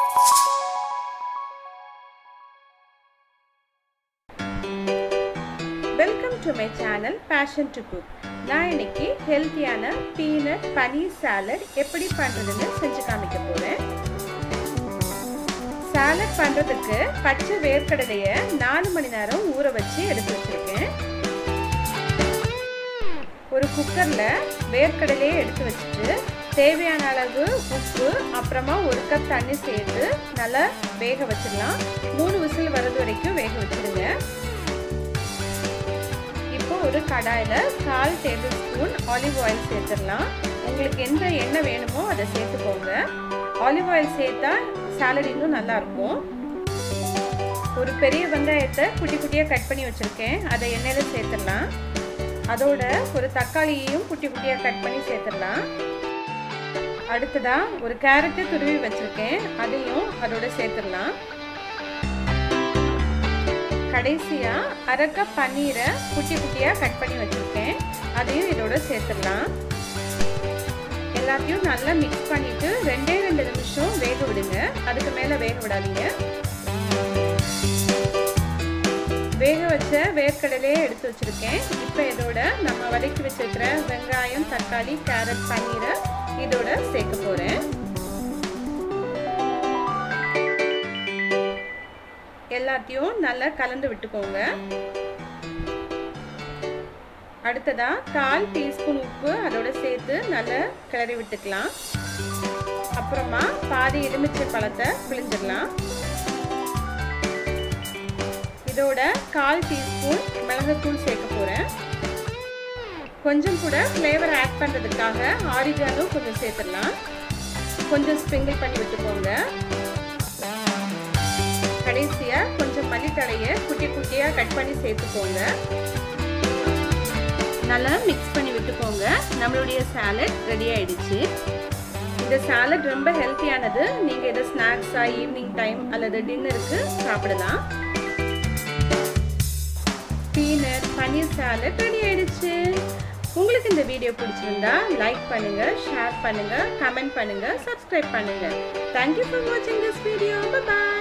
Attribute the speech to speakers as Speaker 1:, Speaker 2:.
Speaker 1: welcome to my channel passion to cook நான் இன்னைக்கு ஹெல்த்தியான பீனட் பனீர் சாலட் எப்படி பண்ணுறதுன்னு செஞ்சு காமிக்க போகிறேன் சாலட் பண்ணுறதுக்கு பச்சை வேர்க்கடலையை நாலு மணி நேரம் ஊற வச்சு எடுத்து வச்சுருக்கேன் ஒரு குக்கரில் வேர்க்கடலையே எடுத்து வச்சுட்டு தேவையான அளவு உப்பு அப்புறமா ஒரு கப் தண்ணி சேர்த்து நல்லா வேக வச்சிடலாம் மூணு விசில் வர்றது வரைக்கும் வேக வச்சிடுங்க இப்போ ஒரு கடாயில் கால் டேபிள் ஸ்பூன் ஆலிவ் ஆயில் சேர்த்துடலாம் உங்களுக்கு எந்த எண்ணெய் வேணுமோ அதை சேர்த்துக்கோங்க ஆலிவ் ஆயில் சேர்த்தா சாலட் இன்னும் நல்லாயிருக்கும் ஒரு பெரிய வெங்காயத்தை குட்டி குட்டியாக கட் பண்ணி வச்சுருக்கேன் அதை எண்ணெயில் சேர்த்துடலாம் அதோட ஒரு தக்காளியையும் குட்டி குட்டியாக கட் பண்ணி சேர்த்துடலாம் அடுத்ததாக ஒரு கேரட்டு துருவி வச்சுருக்கேன் அதையும் அதோட சேர்த்துடலாம் கடைசியாக அரை கப் பன்னீரை குட்டி குட்டியாக கட் பண்ணி வச்சுருக்கேன் அதையும் இதோட சேர்த்துடலாம் எல்லாத்தையும் நல்லா மிக்ஸ் பண்ணிவிட்டு ரெண்டே ரெண்டு நிமிஷம் வேக விடுங்க அதுக்கு மேலே வேக விடாதீங்க வேக வச்ச வேர்க்கடலையே எடுத்து வச்சுருக்கேன் இப்போ இதோட நம்ம வதக்கி வச்சுருக்கிற வெங்காயம் தக்காளி கேரட் பன்னீரை இதோட சேர்க்க போகிறேன் எல்லாத்தையும் நல்லா கலந்து விட்டுக்கோங்க அடுத்ததா கால் டீஸ்பூன் உப்பு அதோட சேர்த்து நல்லா கிளறி விட்டுக்கலாம் அப்புறமா பாதி எலுமிச்சை பழத்தை பிழிஞ்சிடலாம் இதோட கால் டீஸ்பூன் மிளகுத்தூள் சேர்க்க போகிறேன் கொஞ்சம் கூட ஃப்ளேவர் ஆட் பண்ணுறதுக்காக ஆரிஜானும் கொஞ்சம் சேர்த்துடலாம் கொஞ்சம் ஸ்ப்ரிங்கிள் பண்ணி விட்டுக்கோங்க கடைசியாக கொஞ்சம் மல்லித்தழையை குட்டி குட்டியாக கட் பண்ணி சேர்த்துக்கோங்க நல்லா மிக்ஸ் பண்ணி விட்டுக்கோங்க நம்மளுடைய சாலட் ரெடி ஆயிடுச்சு இந்த சாலட் ரொம்ப ஹெல்த்தியானது நீங்கள் இதை ஸ்நாக்ஸாக ஈவினிங் டைம் அல்லது டின்னருக்கு சாப்பிடலாம் பீனட் பன்னீர் சாலட் ரெடி ஆயிடுச்சு உங்களுக்கு இந்த வீடியோ பிடிச்சிருந்தா லைக் பண்ணுங்க ஷேர் பண்ணுங்க கமெண்ட் பண்ணுங்க சப்ஸ்கிரைப் பண்ணுங்க தேங்க்யூ ஃபார் வாட்சிங் திஸ் வீடியோ பாய்